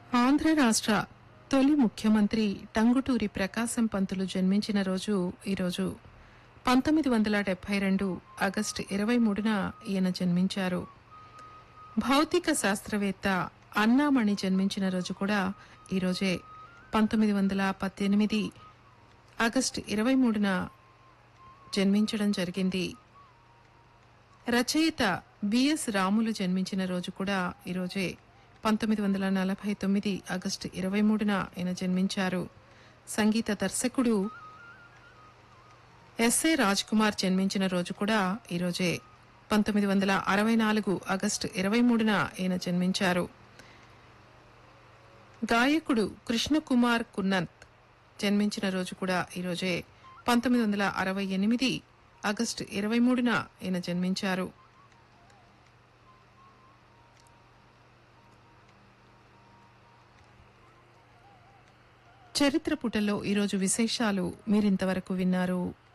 ఆంధ్ర రాష్ట్ర తొలి ముఖ్యమంత్రి టంగుటూరి ప్రకాశం పంతులు జన్మించిన రోజు ఈరోజు పంతొమ్మిది వందల డెబ్బై రెండు ఆగస్టు ఇరవై మూడున ఈయన జన్మించారు భౌతిక శాస్త్రవేత్త అన్నామణి జన్మించిన రోజు కూడా ఈరోజే పంతొమ్మిది వందల పద్దెనిమిది ఆగస్టు ఇరవై మూడున జన్మించడం జరిగింది రచయిత బిఎస్ రాములు జన్మించిన రోజు కూడా ఈరోజే పంతొమ్మిది వందల నలభై తొమ్మిది ఆగస్టు ఇరవై మూడున ఆయన జన్మించారు సంగీత దర్శకుడు ఎస్ఏ రాజ్ కుమార్ జన్మించిన రోజు కూడా ఈరోజే పంతొమ్మిది వందల అరవై నాలుగు ఆగస్టు ఇరవై మూడున ఆయన జన్మించారు గాయకుడు కృష్ణకుమార్ కున్నత్ జన్మించిన రోజు కూడా ఈరోజే పంతొమ్మిది వందల అరవై ఎనిమిది ఆగస్టు ఇరవై మూడున ఈయన జన్మించారు చరిత్ర పుటల్లో ఈరోజు విశేషాలు మీరింతవరకు విన్నారు